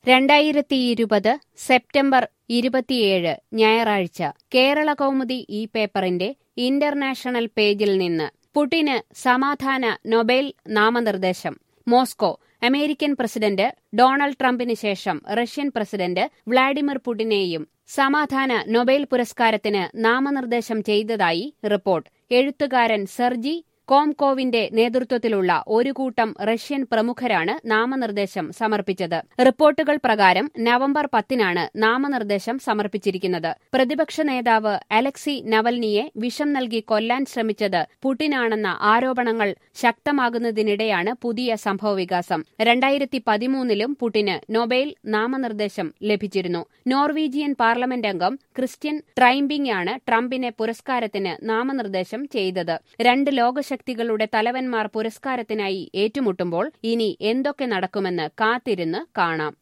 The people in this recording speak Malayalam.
രണ്ടായിരത്തി ഇരുപത് സെപ്റ്റംബർ ഇരുപത്തിയേഴ് ഞായറാഴ്ച കേരള കൗമുദി ഈ പേപ്പറിന്റെ ഇന്റർനാഷണൽ പേജിൽ നിന്ന് പുടിന് സമാധാന നൊബേൽ നാമനിർദ്ദേശം മോസ്കോ അമേരിക്കൻ പ്രസിഡന്റ് ഡൊണാൾഡ് ട്രംപിന് ശേഷം റഷ്യൻ പ്രസിഡന്റ് വ്ളാഡിമിർ പുടിനെയും സമാധാന നൊബേൽ പുരസ്കാരത്തിന് നാമനിർദ്ദേശം ചെയ്തതായി റിപ്പോർട്ട് എഴുത്തുകാരൻ സെർജി കോംകോവിന്റെ നേതൃത്വത്തിലുള്ള ഒരു കൂട്ടം റഷ്യൻ പ്രമുഖരാണ് നാമനിർദ്ദേശം സമർപ്പിച്ചത് റിപ്പോർട്ടുകൾ പ്രകാരം നവംബർ പത്തിനാണ് നാമനിർദ്ദേശം സമർപ്പിച്ചിരിക്കുന്നത് പ്രതിപക്ഷ നേതാവ് അലക്സി നവൽനിയെ വിഷം നൽകി കൊല്ലാൻ ശ്രമിച്ചത് പുടിനാണെന്ന ആരോപണങ്ങൾ ശക്തമാകുന്നതിനിടെയാണ് പുതിയ സംഭവവികാസം രണ്ടായിരത്തി പതിമൂന്നിലും പുടിന് നൊബേൽ നാമനിർദ്ദേശം ലഭിച്ചിരുന്നു നോർവീജിയൻ പാർലമെന്റ് അംഗം ക്രിസ്ത്യൻ ട്രൈംബിംഗ് ആണ് ട്രംപിനെ പുരസ്കാരത്തിന് നാമനിർദ്ദേശം ചെയ്തത് രണ്ട് ലോകശക്തികളുടെ തലവന്മാർ പുരസ്കാരത്തിനായി ഏറ്റുമുട്ടുമ്പോൾ ഇനി എന്തൊക്കെ നടക്കുമെന്ന് കാത്തിരുന്ന് കാണാം